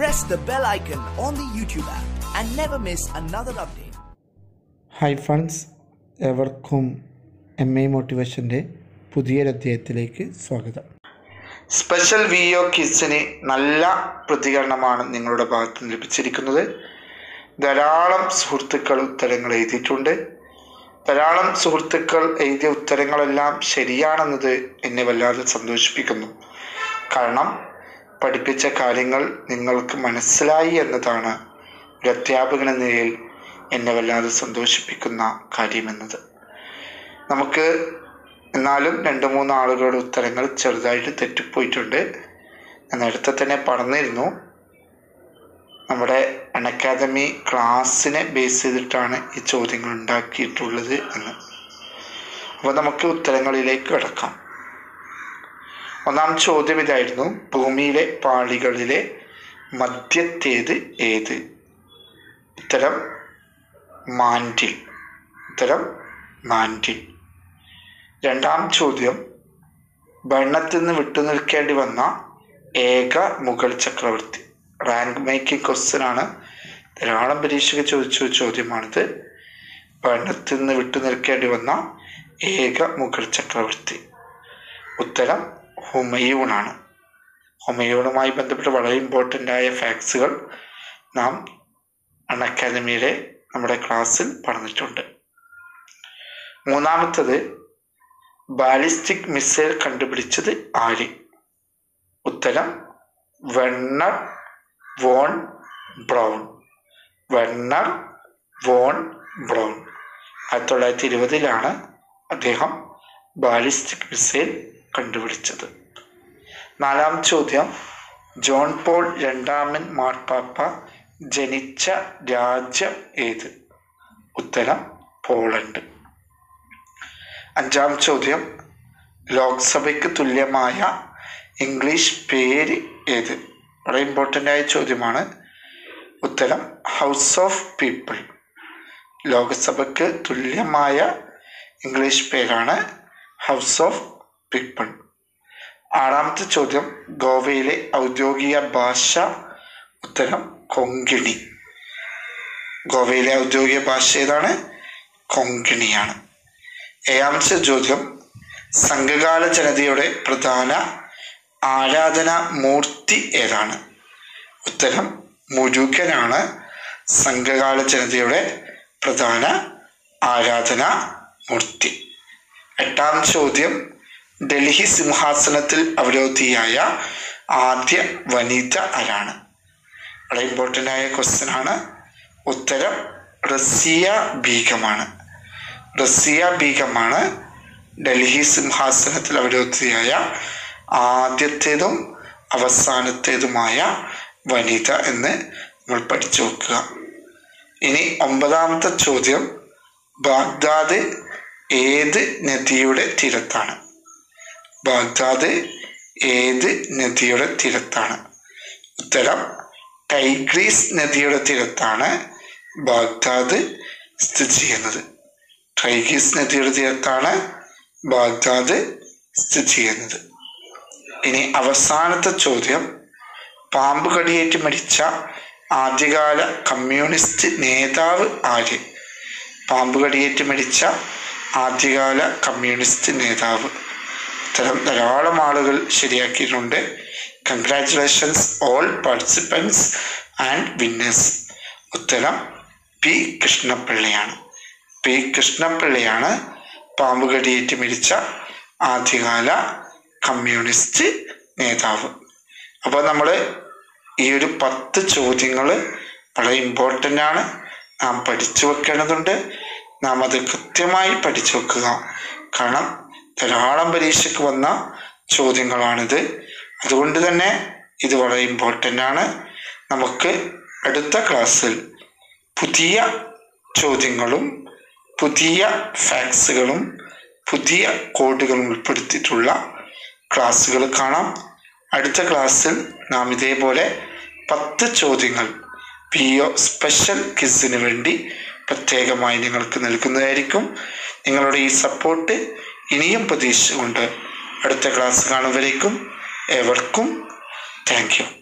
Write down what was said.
press the bell icon on the YouTube app and never miss another update. Hi friends എവർക്കും M I മോട്ടിവേഷൻ്റെ പുതിയൊരധ്യായത്തിലേക്ക് സ്വാഗതം special V O കിസിന് നല്ല പ്രതികരണമാണ് നിങ്ങളുടെ ഭാഗത്ത് നിന്ന് ലഭിച്ചിരിക്കുന്നത് ധാരാളം സുഹൃത്തുക്കൾ ഉത്തരങ്ങൾ എഴുതിയിട്ടുണ്ട് ധാരാളം സുഹൃത്തുക്കൾ എഴുതിയ ഉത്തരങ്ങളെല്ലാം ശരിയാണെന്നത് എന്നെ വല്ലാതെ സന്തോഷിപ്പിക്കുന്നു കാരണം പഠിപ്പിച്ച കാര്യങ്ങൾ നിങ്ങൾക്ക് മനസ്സിലായി എന്നതാണ് ഒരു അധ്യാപകൻ എന്ന നിലയിൽ എന്നെ വല്ലാതെ സന്തോഷിപ്പിക്കുന്ന കാര്യമെന്നത് നമുക്ക് എന്നാലും രണ്ട് മൂന്ന് ആളുകളുടെ ഉത്തരങ്ങൾ ചെറുതായിട്ട് തെറ്റിപ്പോയിട്ടുണ്ട് ഞാൻ നേരത്തെ തന്നെ പറഞ്ഞിരുന്നു നമ്മുടെ അൺ അക്കാദമി ക്ലാസ്സിനെ ബേസ് ചെയ്തിട്ടാണ് ഈ ചോദ്യങ്ങൾ ഉണ്ടാക്കിയിട്ടുള്ളത് എന്ന് അപ്പോൾ നമുക്ക് ഉത്തരങ്ങളിലേക്ക് കിടക്കാം ഒന്നാം ചോദ്യം ഇതായിരുന്നു ഭൂമിയിലെ പാളികളിലെ മധ്യത്തേത് ഏത് ഉത്തരം മാൻഡിൽ ഉത്തരം മാൻഡിൽ രണ്ടാം ചോദ്യം ഭരണത്തിൽ നിന്ന് വിട്ടുനിൽക്കേണ്ടി വന്ന ഏക മുഗൾ ചക്രവർത്തി റാങ്ക് മേക്കിംഗ് ക്വസ്റ്റ്യൻ ആണ് ധാരാളം പരീക്ഷയ്ക്ക് ചോദിച്ച ഒരു ചോദ്യമാണിത് ഭരണത്തിൽ നിന്ന് വിട്ടുനിൽക്കേണ്ടി വന്ന ഏക മുഗൾ ചക്രവർത്തി ഉത്തരം ഹുമയൂണാണ് ഹുമയൂണുമായി ബന്ധപ്പെട്ട് വളരെ ഇമ്പോർട്ടൻ്റ് ആയ ഫാക്ട്സുകൾ നാം അൺ അക്കാദമിയിലെ നമ്മുടെ ക്ലാസ്സിൽ പറഞ്ഞിട്ടുണ്ട് മൂന്നാമത്തത് ബാലിസ്റ്റിക് മിസൈൽ കണ്ടുപിടിച്ചത് ആര് ഉത്തരം Wernher von Braun Wernher von Braun ആയിരത്തി തൊള്ളായിരത്തി ഇരുപതിലാണ് അദ്ദേഹം ബാലിസ്റ്റിക് മിസൈൽ കണ്ടുപിടിച്ചത് നാലാം ചോദ്യം ജോൺ പോൾ രണ്ടാമൻ മാർപ്പാപ്പ ജനിച്ച രാജ്യം ഏത് ഉത്തരം പോളണ്ട് അഞ്ചാം ചോദ്യം ലോക്സഭയ്ക്ക് തുല്യമായ ഇംഗ്ലീഷ് പേര് ഏത് വളരെ ഇമ്പോർട്ടൻ്റ് ആയ ചോദ്യമാണ് ഉത്തരം ഹൗസ് ഓഫ് പീപ്പിൾ ലോകസഭയ്ക്ക് തുല്യമായ ഇംഗ്ലീഷ് പേരാണ് ഹൗസ് ഓഫ് പീപ്പിൾ ആറാമത്തെ ചോദ്യം ഗോവയിലെ ഔദ്യോഗിക ഭാഷ ഉത്തരം കൊങ്കിണി ഗോവയിലെ ഔദ്യോഗിക ഭാഷ ഏതാണ് കൊങ്കിണിയാണ് ഏഴാമത്തെ ചോദ്യം സംഘകാല ജനതയുടെ പ്രധാന ആരാധനാ മൂർത്തി ഏതാണ് ഉത്തരം മുരുകനാണ് സംഘകാല ജനതയുടെ പ്രധാന ആരാധനാ മൂർത്തി എട്ടാം ചോദ്യം ഡൽഹി സിംഹാസനത്തിൽ അവരോധിയായ ആദ്യ വനിത ആരാണ് വളരെ ഇമ്പോർട്ടൻ്റ് ആയ ക്വസ്റ്റ്യൻ ആണ് ഉത്തരം റസിയ ബീഗമാണ് റസിയ ബീഗമാണ് ഡൽഹി സിംഹാസനത്തിൽ അവരോധിയായ ആദ്യത്തേതും അവസാനത്തേതുമായ വനിത എന്ന് നമ്മൾ പഠിച്ചു വെക്കുക ഇനി ഒമ്പതാമത്തെ ചോദ്യം ബാഗ്ദാദ് ഏത് നദിയുടെ തീരത്താണ് ബാഗ്ദാദ് ഏത് നദിയുടെ തീരത്താണ് ഉത്തരം ടൈഗ്രീസ് നദിയുടെ തീരത്താണ് ബാഗ്ദാദ് സ്ഥിതി ചെയ്യുന്നത് ടൈഗ്രീസ് നദിയുടെ തീരത്താണ് ബാഗ്ദാദ് സ്ഥിതി ചെയ്യുന്നത് ഇനി അവസാനത്തെ ചോദ്യം പാമ്പ് കടിയേറ്റ് മരിച്ച ആദ്യകാല കമ്മ്യൂണിസ്റ്റ് നേതാവ് ആര് പാമ്പ് കടിയേറ്റ് മരിച്ച ആദ്യകാല കമ്മ്യൂണിസ്റ്റ് നേതാവ് ഇത്തരം ധാരാളം ആളുകൾ ശരിയാക്കിയിട്ടുണ്ട് congratulations all participants and winners ഉത്തരം പി കൃഷ്ണപിള്ളയാണ് പി കൃഷ്ണപിള്ളയാണ് പാമ്പ് കടിയേറ്റ് മരിച്ച ആദ്യകാല കമ്മ്യൂണിസ്റ്റ് നേതാവ് അപ്പോൾ നമ്മൾ ഈ ഒരു പത്ത് ചോദ്യങ്ങൾ വളരെ ഇമ്പോർട്ടൻ്റ് ആണ് നാം പഠിച്ചു വെക്കേണ്ടതുണ്ട് നാം അത് കൃത്യമായി പഠിച്ചു വെക്കുക കാരണം ധാരാളം പരീക്ഷയ്ക്ക് വന്ന ചോദ്യങ്ങളാണിത് അതുകൊണ്ട് തന്നെ ഇത് വളരെ ഇമ്പോർട്ടൻ്റ് ആണ് നമുക്ക് അടുത്ത ക്ലാസ്സിൽ പുതിയ ചോദ്യങ്ങളും പുതിയ ഫാക്ട്സുകളും പുതിയ കോഡുകളും ഉൾപ്പെടുത്തിയിട്ടുള്ള ക്ലാസ്സുകൾ കാണാം അടുത്ത ക്ലാസ്സിൽ നാം ഇതേപോലെ പത്ത് ചോദ്യങ്ങൾ പി ഒ സ്പെഷ്യൽ കിസിന് വേണ്ടി പ്രത്യേകമായി നിങ്ങൾക്ക് നൽകുന്നതായിരിക്കും നിങ്ങളുടെ ഈ സപ്പോർട്ട് ഇനിയും പ്രതീക്ഷിച്ചുകൊണ്ട് അടുത്ത ക്ലാസ് കാണുമ്പോഴേക്കും ഏവർക്കും താങ്ക് യു